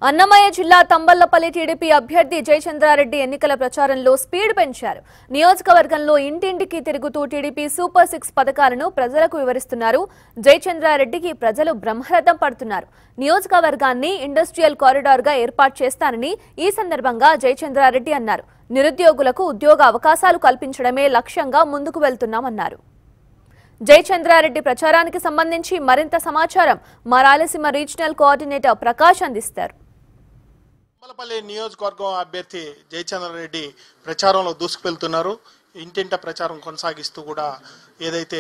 అన్నమయ్య జిల్లా తంబళ్లపల్లి టీడీపీ అభ్యర్థి జయచంద్రారెడ్డి ఎన్నికల ప్రచారంలో స్పీడ్ పెంచారు నియోజకవర్గంలో ఇంటింటికి తిరుగుతూ టీడీపీ సూపర్ సిక్స్ పథకాలను ప్రజలకు వివరిస్తున్నారు జయచంద్రారెడ్డికి ప్రజలు బ్రహ్మరథం పడుతున్నారు నియోజకవర్గాన్ని ఇండస్ట్రియల్ కారిడార్ గా ఏర్పాటు చేస్తానని ఈ సందర్భంగా జయచంద్రారెడ్డి అన్నారు నిరుద్యోగులకు ఉద్యోగ అవకాశాలు కల్పించడమే లక్ష్యంగా ముందుకు వెళ్తున్నామన్నారు జయచంద్రారెడ్డి ప్రచారానికి సంబంధించి మరింత సమాచారం మా రాయలసీమ రీజనల్ కోఆర్డినేటర్ ప్రకాష్ అందిస్తారు తుమ్మలపల్లి నియోజకవర్గం అభ్యర్థి జయచంద్రారెడ్డి ప్రచారంలో దూసుకువెళ్తున్నారు ఇంటింట ప్రచారం కొనసాగిస్తూ కూడా ఏదైతే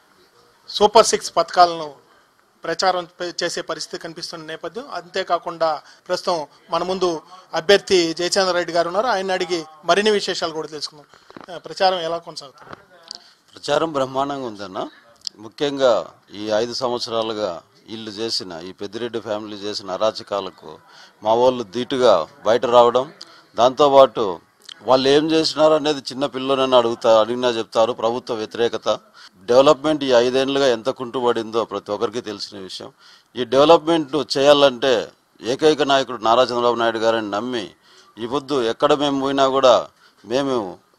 సూపర్ సిక్స్ పథకాలను ప్రచారం పే- చేసే పరిస్థితి కనిపిస్తున్న నేపథ్యం అంతేకాకుండా ప్రస్తుతం మన ముందు అభ్యర్థి జయచంద్రారెడ్డి గారు ఉన్నారు ఆయన అడిగి మరిన్ని విశేషాలు కూడా తెలుసుకుందాం ఆ, ప్రచారం ఎలా కొనసాగుతుంది ప్రచారం బ్రహ్మాండంగా ఉందన్న ముఖ్యంగా ఈ ఐదు సంవత్సరాలుగా వీళ్ళు చేసిన ఈ పెద్దిరెడ్డి ఫ్యామిలీ చేసిన అరాచకాలకు మా వాళ్ళు ధీటుగా బయట రావడం దాంతోపాటు వాళ్ళు ఏం చేసినారు అనేది చిన్న పిల్లలని అడుగుతా అడిగినా చెప్తారు ప్రభుత్వ వ్యతిరేకత డెవలప్మెంట్ ఈ ఐదేళ్లుగా ఎంత కుంటుపడిందో ప్రతి ఒక్కరికి తెలిసిన విషయం ఈ డెవలప్మెంట్ చేయాలంటే ఏకైక నాయకుడు నారా చంద్రబాబు నాయుడు గారిని నమ్మి ఈ పొద్దు ఎక్కడ మేము పోయినా కూడా మేము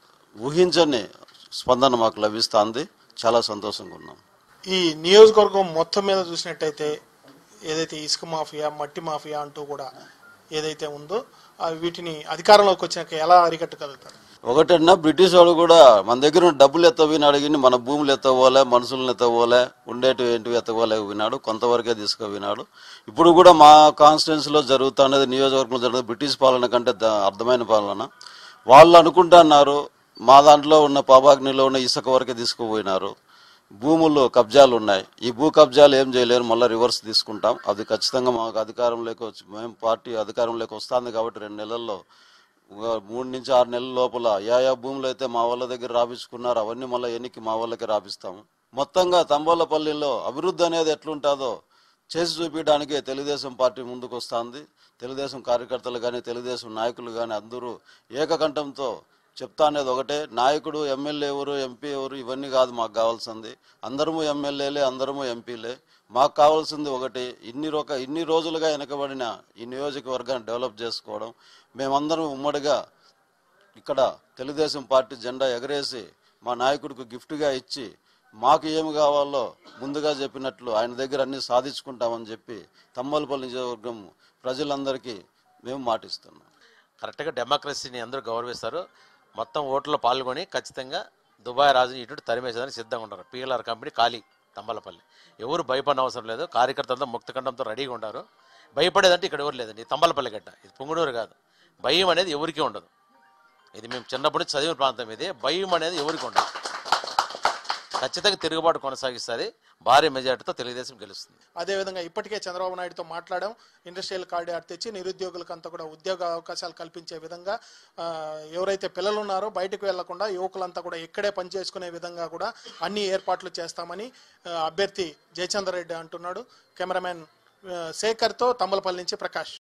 ఊహించని స్పందన మాకు లభిస్తుంది చాలా సంతోషంగా ఉన్నాం ఈ నియోజకవర్గం మొత్తం మీద చూసినట్టయితే ఏదైతే ఇసుక మాఫియా మట్టి మాఫియా అంటూ కూడా ఏదైతే ఉందో ఆ వీటిని అధికారంలోకి వచ్చినాక ఎలా అరికట్టగలుగుతారు ఒకటన్నా బ్రిటిష్ వాడు కూడా మన దగ్గర ఉన్న డబ్బులు ఎత్తపోయిన అడిగిన మన భూములు ఎత్తపోలే మనుషులను ఎత్తపోలే ఉండేటివి ఏంటివి ఎత్తపోలేకపోయినాడు కొంతవరకే తీసుకుపోయినాడు ఇప్పుడు కూడా మా కాన్స్టిట్యున్సీలో జరుగుతున్నది నియోజకవర్గంలో జరుగుతుంది బ్రిటిష్ పాలన కంటే ద- అర్థమైన పాలన వాళ్ళు అనుకుంటున్నారు మా దాంట్లో ఉన్న పాపాగ్నిలో ఉన్న ఇసుక వరకే తీసుకుపోయినారు భూముల్లో కబ్జాలు ఉన్నాయి ఈ భూ కబ్జాలు ఏం చేయలేరు మళ్ళీ రివర్స్ తీసుకుంటాం అది ఖచ్చితంగా మాకు అధికారంలోకి వచ్చి మేము పార్టీ అధికారంలోకి వస్తుంది కాబట్టి రెండు నెలల్లో ఒక మూడు నుంచి ఆరు నెలల లోపల యా యా భూములు అయితే మా వాళ్ళ దగ్గర రాపించుకున్నారు అవన్నీ మళ్ళీ ఎన్నికి మా వాళ్ళకి రాపిస్తాము మొత్తంగా తంబోలపల్లిలో అభివృద్ధి అనేది ఎట్లుంటుందో చేసి చూపించడానికే తెలుగుదేశం పార్టీ ముందుకు వస్తుంది తెలుగుదేశం కార్యకర్తలు కానీ తెలుగుదేశం నాయకులు కానీ అందరూ ఏకకంఠంతో చెప్తా అనేది ఒకటే నాయకుడు ఎమ్మెల్యే ఎవరు ఎంపీ ఎవరు ఇవన్నీ కాదు మాకు కావాల్సింది అందరము ఎమ్మెల్యేలే అందరము ఎంపీలే మాకు కావాల్సింది ఒకటి ఇన్ని రొక ఇన్ని రోజులుగా వెనకబడిన ఈ నియోజకవర్గాన్ని డెవలప్ చేసుకోవడం మేమందరం ఉమ్మడిగా ఇక్కడ తెలుగుదేశం పార్టీ జెండా ఎగరేసి మా నాయకుడికి గిఫ్ట్గా ఇచ్చి మాకు ఏమి కావాలో ముందుగా చెప్పినట్లు ఆయన దగ్గర అన్ని సాధించుకుంటామని చెప్పి తమ్మలపల్లి నియోజకవర్గం ప్రజలందరికీ మేము మాటిస్తున్నాం కరెక్ట్గా డెమోక్రసీని అందరూ గౌరవిస్తారు మొత్తం ఓట్లలో పాల్గొని ఖచ్చితంగా దుబాయ్ రాజు ఇటు తరిమేసేదానికి సిద్ధంగా ఉంటారు పిఎల్ఆర్ కంపెనీ ఖాళీ తంబలపల్లి ఎవరు భయపడిన అవసరం లేదు కార్యకర్తలతో ముక్తకంఠంతో రెడీగా ఉంటారు భయపడేదంటే ఇక్కడ ఎవరు లేదండి ఇది తంబలపల్లి గడ్డ ఇది పుంగునూరు కాదు భయం అనేది ఎవరికీ ఉండదు ఇది మేము చిన్నప్పటి నుంచి చదివిన ప్రాంతం ఇది భయం అనేది ఎవరికి ఉండదు ఖచ్చితంగా తిరుగుబాటు కొనసాగిస్తుంది భారీ మెజార్టీతో తెలుగుదేశం గెలుస్తుంది అదేవిధంగా ఇప్పటికే చంద్రబాబు నాయుడుతో మాట్లాడాం ఇండస్ట్రియల్ కారిడార్ తెచ్చి నిరుద్యోగులకంతా కూడా ఉద్యోగ అవకాశాలు కల్పించే విధంగా ఆ, ఎవరైతే పిల్లలు ఉన్నారో బయటకు వెళ్లకుండా యువకులంతా కూడా ఇక్కడే పనిచేసుకునే విధంగా కూడా అన్ని ఏర్పాట్లు చేస్తామని ఆ, అభ్యర్థి జయచంద్ర రెడ్డి అంటున్నాడు కెమెరామెన్ ఆ, శేఖర్తో తమ్మలపల్లి నుంచి ప్రకాష్